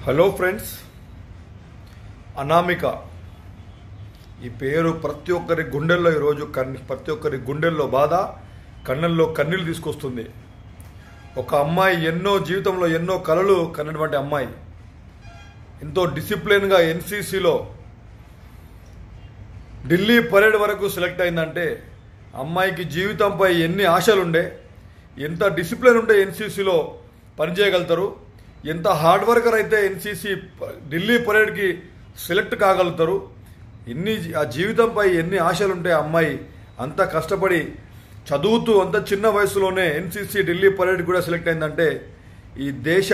hello friends Anamika ఈ పేరు ప్రతి ఒక్కరి గుండెల్లో ఈరోజు కన్ని ప్రతి ఒక్కరి గుండెల్లో బాధ కళ్ళల్లో కన్నీళ్ళు తీసుకొస్తుంది ఒక అమ్మాయి ఎన్నో జీవితంలో ఎన్నో కలలు కన్నటువంటి అమ్మాయి ఎంతో డిసిప్లిన్గా ఎన్సీసీలో ఢిల్లీ పరేడ్ వరకు సెలెక్ట్ అయిందంటే అమ్మాయికి జీవితంపై ఎన్ని ఆశలుండే ఎంత డిసిప్లిన్ ఉంటే ఎన్సీసీలో పనిచేయగలుగుతారు ఎంత హార్డ్ వర్కర్ అయితే ఎన్సీసీ ఢిల్లీ పరేడ్కి సెలెక్ట్ కాగలుగుతారు ఎన్ని ఆ జీవితంపై ఎన్ని ఆశలుంటే ఆ అమ్మాయి అంత కష్టపడి చదువుతూ అంత చిన్న వయసులోనే ఎన్సీసీ ఢిల్లీ పరేడ్ కూడా సెలెక్ట్ అయిందంటే ఈ దేశ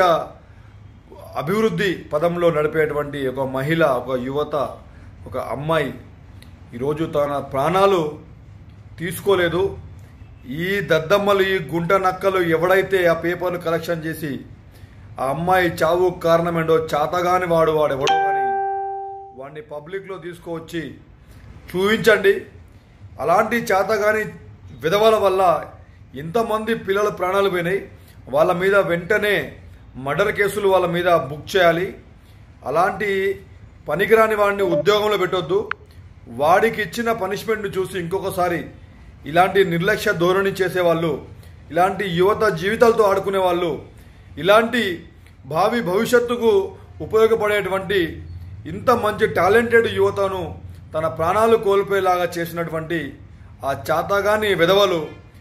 అభివృద్ధి పదంలో నడిపేటువంటి ఒక మహిళ ఒక యువత ఒక అమ్మాయి ఈరోజు తన ప్రాణాలు తీసుకోలేదు ఈ దద్దమ్మలు ఈ గుంట నక్కలు ఎవడైతే ఆ పేపర్ను కలెక్షన్ చేసి ఆ అమ్మాయి చావు కారణమేంటో చాతగాని వాడు వాడు ఎవడో కానీ వాడిని పబ్లిక్లో తీసుకువచ్చి చూపించండి అలాంటి చేతగాని విధవల వల్ల ఎంతమంది పిల్లల ప్రాణాలు పోయినాయి వాళ్ళ మీద వెంటనే మర్డర్ కేసులు వాళ్ళ మీద బుక్ చేయాలి అలాంటి పనికిరాని వాడిని ఉద్యోగంలో పెట్టొద్దు వాడికి ఇచ్చిన పనిష్మెంట్ని చూసి ఇంకొకసారి ఇలాంటి నిర్లక్ష్య ధోరణి చేసేవాళ్ళు ఇలాంటి యువత జీవితాలతో ఆడుకునే వాళ్ళు ఇలాంటి భావి భవిష్యత్తుకు ఉపయోగపడేటువంటి ఇంత మంచి టాలెంటెడ్ యువతను తన ప్రాణాలు కోల్పోయేలాగా చేసినటువంటి ఆ చాతగాని విధవలు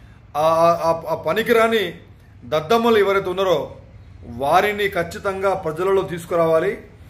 ఆ ఆ- ఆ పనికిరాని దద్దమ్మలు ఎవరైతే ఉన్నారో వారిని ఖచ్చితంగా ప్రజలలో తీసుకురావాలి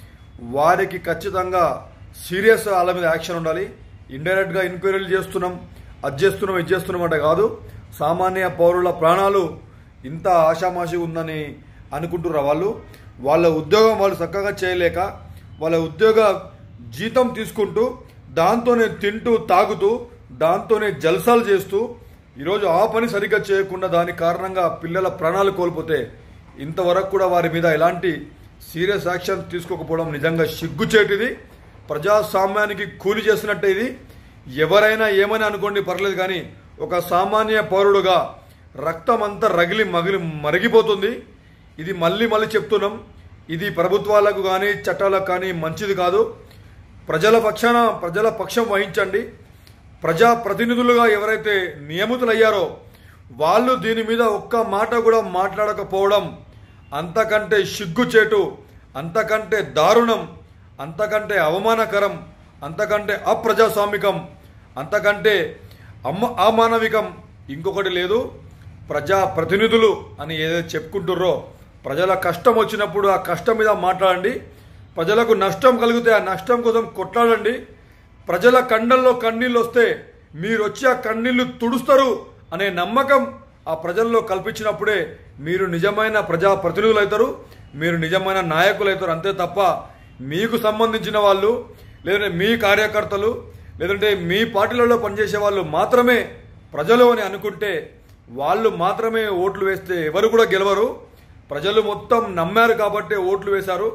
వారికి ఖచ్చితంగా సీరియస్ వాళ్ళ మీద యాక్షన్ ఉండాలి ఇండైరెక్ట్గా ఎంక్వైరీలు చేస్తున్నాం అది చేస్తున్నాం ఇది చేస్తున్నాం అంటే కాదు సామాన్య పౌరుల ప్రాణాలు ఇంత ఆషామాషి ఉందని అనుకుంటున్నారు వాళ్ళు వాళ్ళ ఉద్యోగం వాళ్ళు చక్కగా చేయలేక వాళ్ళ ఉద్యోగ జీతం తీసుకుంటూ దాంతోనే తింటూ తాగుతూ దాంతోనే జల్సాలు చేస్తూ ఈరోజు ఆ పని సరిగ్గా చేయకుండా దాని కారణంగా పిల్లల ప్రాణాలు కోల్పోతే ఇంతవరకు కూడా వారి మీద ఎలాంటి సీరియస్ యాక్షన్ తీసుకోకపోవడం నిజంగా సిగ్గుచేటిది ప్రజాస్వామ్యానికి కూలి చేసినట్టే ఇది ఎవరైనా ఏమని అనుకోండి పర్లేదు కానీ ఒక సామాన్య పౌరుడుగా రక్తం అంతా రగిలి మగిలి మరిగిపోతుంది ఇది మళ్ళీ మళ్ళీ చెప్తున్నాం ఇది ప్రభుత్వాలకు కానీ చట్టాలకు కానీ మంచిది కాదు ప్రజల పక్షాన ప్రజల పక్షం వహించండి ప్రజా ప్రతినిధులుగా ఎవరైతే నియమితులయ్యారో వాళ్ళు దీని మీద ఒక్క మాట కూడా మాట్లాడకపోవడం అంతకంటే సిగ్గుచేటు అంతకంటే దారుణం అంతకంటే అవమానకరం అంతకంటే అప్రజాస్వామికం అంతకంటే అమ్మ అమానవికం ఇంకొకటి లేదు ప్రజా ప్రతినిధులు అని ఏదైతే చెప్పుకుంటుర్రో ప్రజల కష్టం వచ్చినప్పుడు ఆ కష్టం మీద మాట్లాడండి ప్రజలకు నష్టం కలిగితే ఆ నష్టం కోసం కొట్లాడండి ప్రజల కండల్లో కన్నీళ్ళు వస్తే మీరు వచ్చి ఆ కన్నీళ్లు తుడుస్తారు అనే నమ్మకం ఆ ప్రజల్లో కల్పించినప్పుడే మీరు నిజమైన ప్రజా ప్రతినిధులు అవుతారు మీరు నిజమైన నాయకులు అవుతారు అంతే తప్ప మీకు సంబంధించిన వాళ్ళు లేదంటే మీ కార్యకర్తలు లేదంటే మీ పార్టీలలో పనిచేసే వాళ్ళు మాత్రమే ప్రజలు అని అనుకుంటే వాళ్ళు మాత్రమే ఓట్లు వేస్తే ఎవరు కూడా గెలవరు ప్రజలు మొత్తం నమ్మారు కాబట్టే ఓట్లు వేశారు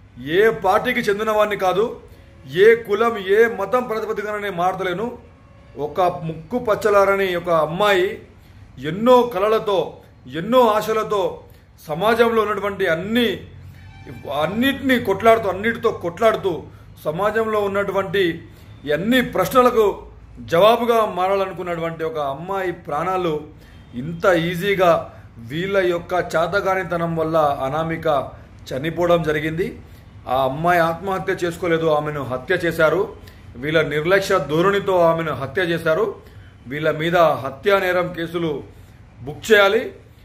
ఏ పార్టీకి చెందిన వాడిని కాదు ఏ కులం ఏ మతం ప్రతిపదిగానే మారతలేను ఒక ముక్కు పచ్చలారని ఒక అమ్మాయి ఎన్నో కలలతో ఎన్నో ఆశలతో సమాజంలో ఉన్నటువంటి అన్ని అన్నిటినీ కొట్లాడుతూ అన్నిటితో కొట్లాడుతూ సమాజంలో ఉన్నటువంటి ఈ అన్ని ప్రశ్నలకు జవాబుగా మారాలనుకున్నటువంటి ఒక అమ్మాయి ప్రాణాలు ఇంత ఈజీగా వీళ్ళ యొక్క చాతగానితనం వల్ల అనామిక చనిపోవడం జరిగింది ఆ అమ్మాయి ఆత్మహత్య చేసుకోలేదు ఆమెను హత్య చేశారు వీళ్ళ నిర్లక్ష్య ధోరణితో ఆమెను హత్య చేశారు వీళ్ళ మీద హత్యా నేరం కేసులు బుక్ చేయాలి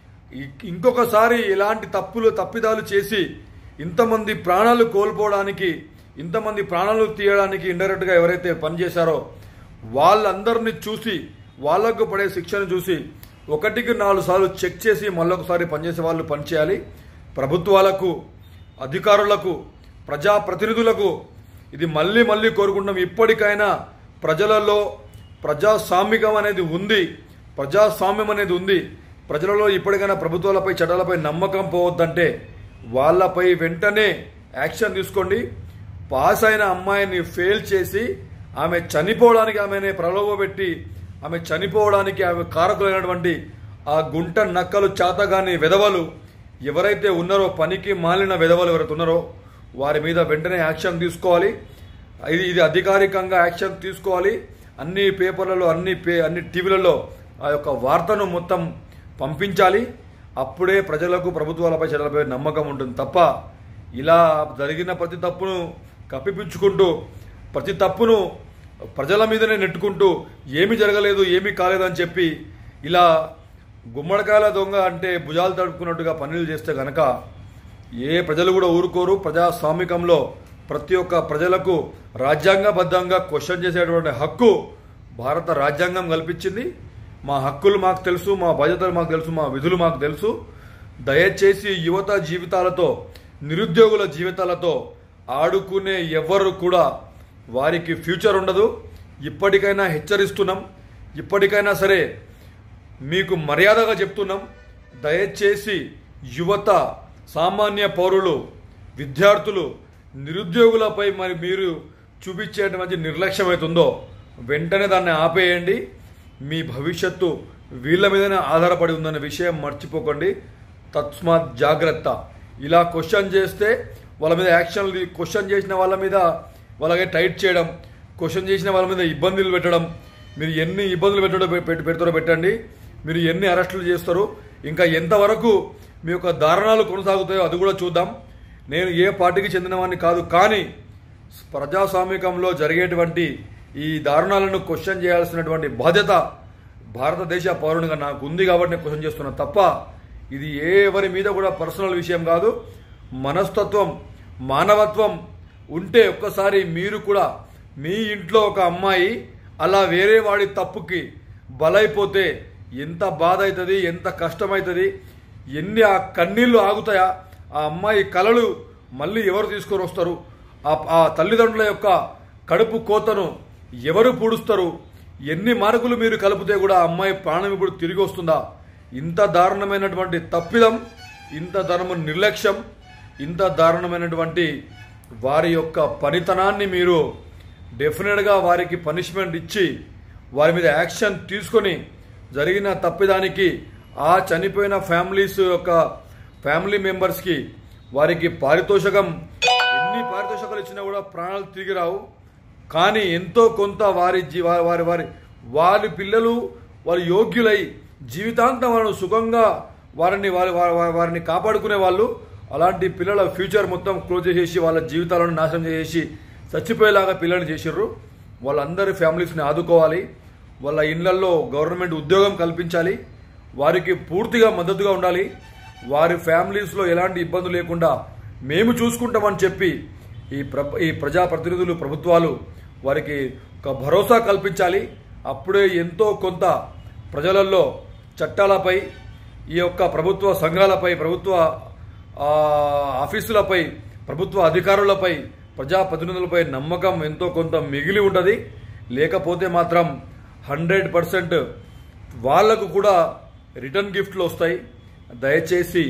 ఇ- ఇంకొకసారి ఇలాంటి తప్పులు తప్పిదాలు చేసి ఇంతమంది ప్రాణాలు కోల్పోవడానికి ఇంతమంది ప్రాణాలు తీయడానికి ఇండైరెక్ట్గా ఎవరైతే పనిచేశారో వాళ్ళందరినీ చూసి వాళ్లకు పడే శిక్షను చూసి ఒకటికి నాలుగు సార్లు చెక్ చేసి మళ్ళొకసారి పనిచేసే వాళ్ళు పనిచేయాలి ప్రభుత్వాలకు అధికారులకు ప్రజాప్రతినిధులకు ఇది మళ్ళీ మళ్ళీ కోరుకుంటాం ఇప్పటికైనా ప్రజలలో ప్రజాస్వామికం అనేది ఉంది ప్రజాస్వామ్యం అనేది ఉంది ప్రజలలో ఇప్పటికైనా ప్రభుత్వాలపై చట్టాలపై నమ్మకం పోవద్దంటే వాళ్ళపై వెంటనే యాక్షన్ తీసుకోండి పాస్ అయిన అమ్మాయిని ఫెయిల్ చేసి ఆమె చనిపోవడానికి ఆమెని ప్రలోభపెట్టి ఆమె చనిపోవడానికి ఆమె కారకులైనటువంటి ఆ గుంట నక్కలు చాతగాని విధవలు ఎవరైతే ఉన్నారో పనికి మాలిన విధవలు ఎవరైతే ఉన్నారో వారి మీద వెంటనే యాక్షన్ తీసుకోవాలి ఇది ఇది అధికారికంగా యాక్షన్ తీసుకోవాలి అన్ని పేపర్లలో అన్ని పే అన్ని టీవీలలో ఆ యొక్క వార్తను మొత్తం పంపించాలి అప్పుడే ప్రజలకు ప్రభుత్వాలపై చర్యలపై నమ్మకం ఉంటుంది తప్ప ఇలా జరిగిన ప్రతి తప్పును కప్పిపుచ్చుకుంటూ ప్రతి తప్పును ప్రజల మీదనే నెట్టుకుంటూ ఏమి జరగలేదు ఏమీ కాలేదు అని చెప్పి ఇలా గుమ్మడికాయల దొంగ అంటే భుజాలు తడుపుకున్నట్టుగా పనులు చేస్తే గనక ఏ ప్రజలు కూడా ఊరుకోరు ప్రజాస్వామికంలో ప్రతి ఒక్క ప్రజలకు రాజ్యాంగబద్ధంగా క్వశ్చన్ చేసేటువంటి హక్కు భారత రాజ్యాంగం కల్పించింది మా హక్కులు మాకు తెలుసు మా బాధ్యతలు మాకు తెలుసు మా విధులు మాకు తెలుసు దయచేసి యువత జీవితాలతో నిరుద్యోగుల జీవితాలతో ఆడుకునే ఎవ్వరు కూడా వారికి ఫ్యూచర్ ఉండదు ఇప్పటికైనా హెచ్చరిస్తున్నాం ఇప్పటికైనా సరే మీకు మర్యాదగా చెప్తున్నాం దయచేసి యువత సామాన్య పౌరులు విద్యార్థులు నిరుద్యోగులపై మరి మీరు చూపించేటువంటి నిర్లక్ష్యం అవుతుందో వెంటనే దాన్ని ఆపేయండి మీ భవిష్యత్తు వీళ్ళ మీదనే ఆధారపడి ఉందన్న విషయం మర్చిపోకండి తస్మాత్ జాగ్రత్త ఇలా క్వశ్చన్ చేస్తే వాళ్ళ మీద యాక్షన్లు క్వశ్చన్ చేసిన వాళ్ళ మీద వాళ్ళకి టైట్ చేయడం క్వశ్చన్ చేసిన వాళ్ళ మీద ఇబ్బందులు పెట్టడం మీరు ఎన్ని ఇబ్బందులు పెట్టడో పెట్టి పెడతారో పెట్టండి మీరు ఎన్ని అరెస్టులు చేస్తారు ఇంకా ఎంతవరకు మీ యొక్క దారుణాలు కొనసాగుతాయో అది కూడా చూద్దాం నేను ఏ పార్టీకి చెందినవాడిని కాదు కానీ ప్రజాస్వామికంలో జరిగేటువంటి ఈ దారుణాలను క్వశ్చన్ చేయాల్సినటువంటి బాధ్యత భారతదేశ పౌరునిగా నాకు ఉంది కాబట్టి నేను క్వశ్చన్ చేస్తున్నా తప్ప ఇది ఎవరి మీద కూడా పర్సనల్ విషయం కాదు మనస్తత్వం మానవత్వం ఉంటే ఒక్కసారి మీరు కూడా మీ ఇంట్లో ఒక అమ్మాయి అలా వేరే వాడి తప్పుకి బలైపోతే ఎంత బాధ అవుతుంది ఎంత కష్టమవుతుంది ఎన్ని ఆ కన్నీళ్లు ఆగుతాయా ఆ అమ్మాయి కలలు మళ్ళీ ఎవరు తీసుకొని వస్తారు ఆ ఆ తల్లిదండ్రుల యొక్క కడుపు కోతను ఎవరు పూడుస్తారు ఎన్ని మార్కులు మీరు కలిపితే కూడా ఆ అమ్మాయి ప్రాణం ఇప్పుడు తిరిగి వస్తుందా ఇంత దారుణమైనటువంటి తప్పిదం ఇంత ధర్మ నిర్లక్ష్యం ఇంత దారుణమైనటువంటి వారి యొక్క పనితనాన్ని మీరు డెఫినెట్గా వారికి పనిష్మెంట్ ఇచ్చి వారి మీద యాక్షన్ తీసుకొని జరిగిన తప్పిదానికి ఆ చనిపోయిన ఫ్యామిలీస్ యొక్క ఫ్యామిలీ మెంబర్స్కి వారికి పారితోషకం ఎన్ని పారితోషకాలు ఇచ్చినా కూడా ప్రాణాలు తిరిగి రావు కానీ ఎంతో కొంత వారి జీ- వారి వారి వారి వారి పిల్లలు వారి యోగ్యులై జీవితాంతం వాళ్ళను సుఖంగా వారిని వారి వారి- వారి- వారిని కాపాడుకునే వాళ్ళు అలాంటి పిల్లల ఫ్యూచర్ మొత్తం క్లోజ్ చేసేసి వాళ్ళ జీవితాలను నాశనం చేసేసి చచ్చిపోయేలాగా పిల్లల్ని చేసిర్రు వాళ్ళందరి ఫ్యామిలీస్ని ఆదుకోవాలి వాళ్ళ ఇళ్లలో గవర్నమెంట్ ఉద్యోగం కల్పించాలి వారికి పూర్తిగా మద్దతుగా ఉండాలి వారి ఫ్యామిలీస్లో ఎలాంటి ఇబ్బంది లేకుండా మేము చూసుకుంటామని చెప్పి ఈ ప్ర ఈ ప్రజాప్రతినిధులు ప్రభుత్వాలు వారికి ఒక భరోసా కల్పించాలి అప్పుడే ఎంతో కొంత ప్రజలలో చట్టాలపై ఈ యొక్క ప్రభుత్వ సంఘాలపై ప్రభుత్వ ఆ, ఆఫీసులపై ప్రభుత్వ అధికారులపై ప్రజాప్రతినిధులపై నమ్మకం ఎంతో కొంత మిగిలి ఉంటుంది లేకపోతే మాత్రం హండ్రెడ్ పర్సెంట్ వాళ్లకు కూడా రిటర్న్ గిఫ్ట్లు వస్తాయి దయచేసి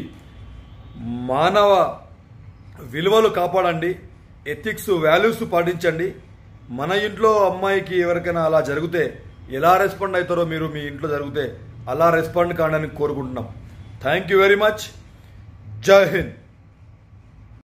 మానవ విలువలు కాపాడండి ఎథిక్స్ వాల్యూస్ పాటించండి మన ఇంట్లో అమ్మాయికి ఎవరికైనా అలా జరిగితే ఎలా రెస్పాండ్ అవుతారో మీరు మీ ఇంట్లో జరిగితే అలా రెస్పాండ్ కావడానికి కోరుకుంటున్నాం థ్యాంక్ యూ వెరీ మచ్ జై హింద్